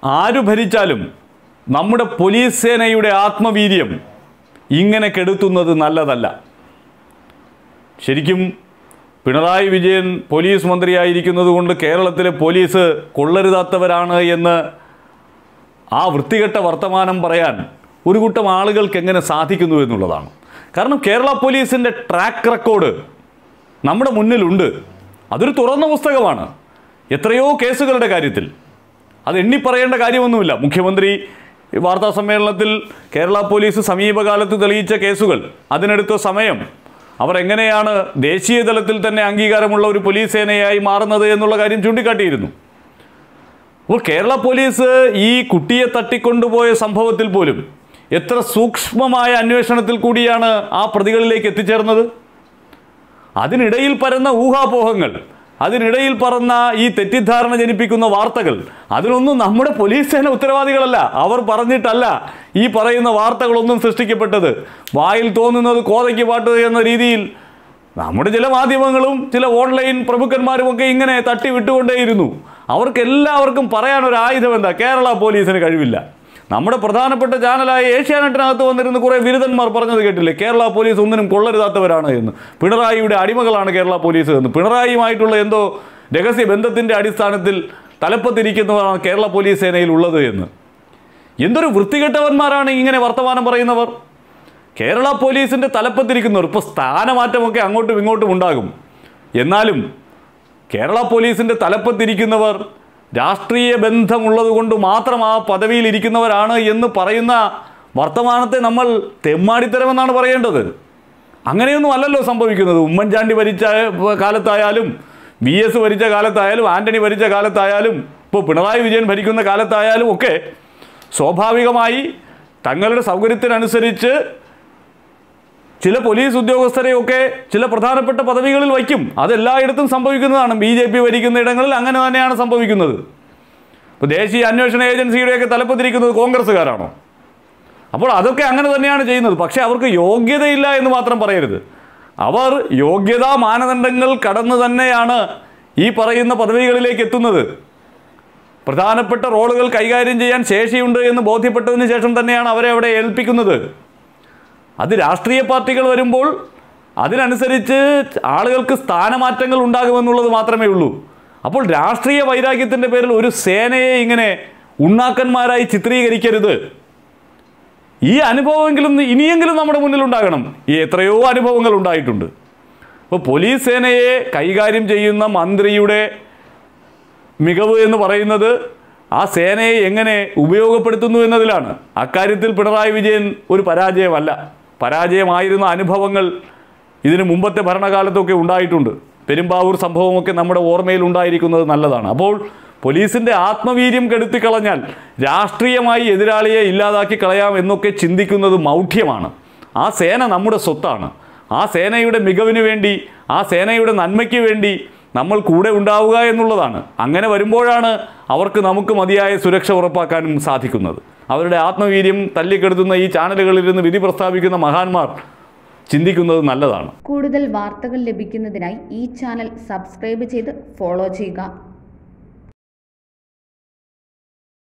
ആര് ഭരിച്ചാലും നമ്മുടെ പോലീസ് സേനയുടെ ആത്മവീര്യം ഇങ്ങനെ കെടുത്തുന്നത് നല്ലതല്ല ശരിക്കും പിണറായി വിജയൻ പോലീസ് മന്ത്രിയായിരിക്കുന്നത് കൊണ്ട് കേരളത്തിലെ പോലീസ് കൊള്ളരുതാത്തവരാണ് എന്ന് ആ വൃത്തികെട്ട വർത്തമാനം പറയാൻ ഒരു കൂട്ടം ആളുകൾക്ക് എങ്ങനെ സാധിക്കുന്നു എന്നുള്ളതാണ് കാരണം കേരള പോലീസിൻ്റെ ട്രാക്ക് റെക്കോർഡ് നമ്മുടെ മുന്നിലുണ്ട് അതൊരു തുറന്ന പുസ്തകമാണ് എത്രയോ കേസുകളുടെ കാര്യത്തിൽ അത് എണ്ണി പറയേണ്ട കാര്യമൊന്നുമില്ല മുഖ്യമന്ത്രി വാർത്താ സമ്മേളനത്തിൽ കേരള പോലീസ് സമീപകാലത്ത് തെളിയിച്ച കേസുകൾ അതിനെടുത്ത സമയം അവർ എങ്ങനെയാണ് ദേശീയ തലത്തിൽ തന്നെ അംഗീകാരമുള്ള ഒരു പോലീസ് സേനയായി മാറുന്നത് എന്നുള്ള കാര്യം ചൂണ്ടിക്കാട്ടിയിരുന്നു അപ്പോൾ കേരള പോലീസ് ഈ കുട്ടിയെ തട്ടിക്കൊണ്ടുപോയ സംഭവത്തിൽ പോലും എത്ര സൂക്ഷ്മമായ അന്വേഷണത്തിൽ കൂടിയാണ് ആ പ്രതികളിലേക്ക് എത്തിച്ചേർന്നത് അതിനിടയിൽ പരന്ന ഊഹാപോഹങ്ങൾ അതിനിടയിൽ പറന്ന ഈ തെറ്റിദ്ധാരണ ജനിപ്പിക്കുന്ന വാർത്തകൾ അതിനൊന്നും നമ്മുടെ പോലീസ് സേന ഉത്തരവാദികളല്ല അവർ പറഞ്ഞിട്ടല്ല ഈ പറയുന്ന വാർത്തകളൊന്നും സൃഷ്ടിക്കപ്പെട്ടത് വായിൽ തോന്നുന്നത് കോതയ്ക്ക് പാട്ട് എന്ന രീതിയിൽ നമ്മുടെ ചില മാധ്യമങ്ങളും ചില ഓൺലൈൻ പ്രമുഖന്മാരും ഒക്കെ ഇങ്ങനെ തട്ടി വിട്ടുകൊണ്ടേയിരുന്നു അവർക്ക് എല്ലാവർക്കും പറയാനൊരു ആയുധം എന്താ കേരള പോലീസിന് കഴിവില്ല നമ്മുടെ പ്രധാനപ്പെട്ട ചാനലായ ഏഷ്യാനെറ്റിനകത്ത് വന്നിരുന്ന കുറേ ബിരുദന്മാർ പറഞ്ഞത് കേട്ടില്ലേ കേരള പോലീസ് ഒന്നിനും കൊള്ളരുതാത്തവരാണ് എന്ന് പിണറായിയുടെ അടിമകളാണ് കേരള പോലീസ് എന്ന് പിണറായിയുമായിട്ടുള്ള എന്തോ രഹസ്യ ബന്ധത്തിൻ്റെ അടിസ്ഥാനത്തിൽ തലപ്പത്തിരിക്കുന്നവരാണ് കേരള പോലീസ് സേനയിൽ ഉള്ളത് എന്ന് എന്തൊരു വൃത്തികെട്ടവന്മാരാണ് ഇങ്ങനെ വർത്തമാനം പറയുന്നവർ കേരള പോലീസിൻ്റെ തലപ്പത്തിരിക്കുന്നവർ ഇപ്പോൾ സ്ഥാനമാറ്റമൊക്കെ അങ്ങോട്ടും ഇങ്ങോട്ടും ഉണ്ടാകും എന്നാലും കേരള പോലീസിൻ്റെ തലപ്പത്തിരിക്കുന്നവർ രാഷ്ട്രീയ ബന്ധമുള്ളത് കൊണ്ട് മാത്രം ആ പദവിയിൽ ഇരിക്കുന്നവരാണ് എന്ന് പറയുന്ന വർത്തമാനത്തെ നമ്മൾ തെമ്മാടിത്തരമെന്നാണ് പറയേണ്ടത് അങ്ങനെയൊന്നും അല്ലല്ലോ സംഭവിക്കുന്നത് ഉമ്മൻചാണ്ടി ഭരിച്ച കാലത്തായാലും വി എസ് ഭരിച്ച കാലത്തായാലും ആന്റണി ഭരിച്ച കാലത്തായാലും ഇപ്പോൾ പിണറായി വിജയൻ ഭരിക്കുന്ന കാലത്തായാലും ഒക്കെ സ്വാഭാവികമായി തങ്ങളുടെ സൗകര്യത്തിനനുസരിച്ച് ചില പോലീസ് ഉദ്യോഗസ്ഥരെയൊക്കെ ചില പ്രധാനപ്പെട്ട പദവികളിൽ വയ്ക്കും അതെല്ലായിടത്തും സംഭവിക്കുന്നതാണ് ബി ജെ പി ഭരിക്കുന്ന ഇടങ്ങളിൽ അങ്ങനെ തന്നെയാണ് സംഭവിക്കുന്നത് ഇപ്പോൾ ദേശീയ അന്വേഷണ ഏജൻസിയുടെയൊക്കെ തലപ്പത്തിരിക്കുന്നത് കോൺഗ്രസ്സുകാരാണോ അപ്പോൾ അതൊക്കെ അങ്ങനെ തന്നെയാണ് ചെയ്യുന്നത് പക്ഷേ അവർക്ക് യോഗ്യതയില്ല എന്ന് മാത്രം പറയരുത് അവർ യോഗ്യതാ മാനദണ്ഡങ്ങൾ കടന്നു തന്നെയാണ് ഈ പറയുന്ന പദവികളിലേക്ക് എത്തുന്നത് പ്രധാനപ്പെട്ട റോളുകൾ കൈകാര്യം ചെയ്യാൻ ശേഷിയുണ്ട് എന്ന് ബോധ്യപ്പെട്ടതിന് ശേഷം തന്നെയാണ് അവരെ അവിടെ ഏൽപ്പിക്കുന്നത് അത് രാഷ്ട്രീയ പാർട്ടികൾ വരുമ്പോൾ അതിനനുസരിച്ച് ആളുകൾക്ക് സ്ഥാനമാറ്റങ്ങൾ ഉണ്ടാകുമെന്നുള്ളത് മാത്രമേ ഉള്ളൂ അപ്പോൾ രാഷ്ട്രീയ വൈരാഗ്യത്തിൻ്റെ പേരിൽ ഒരു സേനയെ ഇങ്ങനെ ഉണ്ണാക്കന്മാരായി ചിത്രീകരിക്കരുത് ഈ അനുഭവമെങ്കിലും ഇനിയെങ്കിലും നമ്മുടെ മുന്നിൽ ഉണ്ടാകണം ഈ എത്രയോ അനുഭവങ്ങൾ ഉണ്ടായിട്ടുണ്ട് അപ്പോൾ പോലീസ് സേനയെ കൈകാര്യം ചെയ്യുന്ന മന്ത്രിയുടെ മികവ് എന്ന് പറയുന്നത് ആ സേനയെ എങ്ങനെ ഉപയോഗപ്പെടുത്തുന്നു എന്നതിലാണ് അക്കാര്യത്തിൽ പിണറായി വിജയൻ ഒരു പരാജയമല്ല പരാജയമായിരുന്ന അനുഭവങ്ങൾ ഇതിന് മുമ്പത്തെ ഭരണകാലത്തൊക്കെ ഉണ്ടായിട്ടുണ്ട് പെരുമ്പാവൂർ സംഭവമൊക്കെ നമ്മുടെ ഓർമ്മയിൽ ഉണ്ടായിരിക്കുന്നത് നല്ലതാണ് അപ്പോൾ പോലീസിൻ്റെ ആത്മവീര്യം കെടുത്തിക്കളഞ്ഞാൽ രാഷ്ട്രീയമായി എതിരാളിയെ ഇല്ലാതാക്കി കളയാം എന്നൊക്കെ ചിന്തിക്കുന്നത് മൗഢ്യമാണ് ആ സേന നമ്മുടെ സ്വത്താണ് ആ സേനയുടെ മികവിന് വേണ്ടി ആ സേനയുടെ നന്മയ്ക്ക് വേണ്ടി നമ്മൾ കൂടെ ഉണ്ടാവുക എന്നുള്ളതാണ് അങ്ങനെ വരുമ്പോഴാണ് അവർക്ക് നമുക്ക് മതിയായ സുരക്ഷ ഉറപ്പാക്കാനും സാധിക്കുന്നത് അവരുടെ ആത്മവീര്യം തല്ലിക്കെടുത്തുന്ന ഈ ചാനലുകളിൽ നിന്ന് വിധി പ്രസ്താവിക്കുന്ന മഹാന്മാർ ചിന്തിക്കുന്നത് നല്ലതാണ് കൂടുതൽ വാർത്തകൾ ലഭിക്കുന്നതിനായി ഈ ചാനൽ സബ്സ്ക്രൈബ് ചെയ്ത് ഫോളോ ചെയ്യുക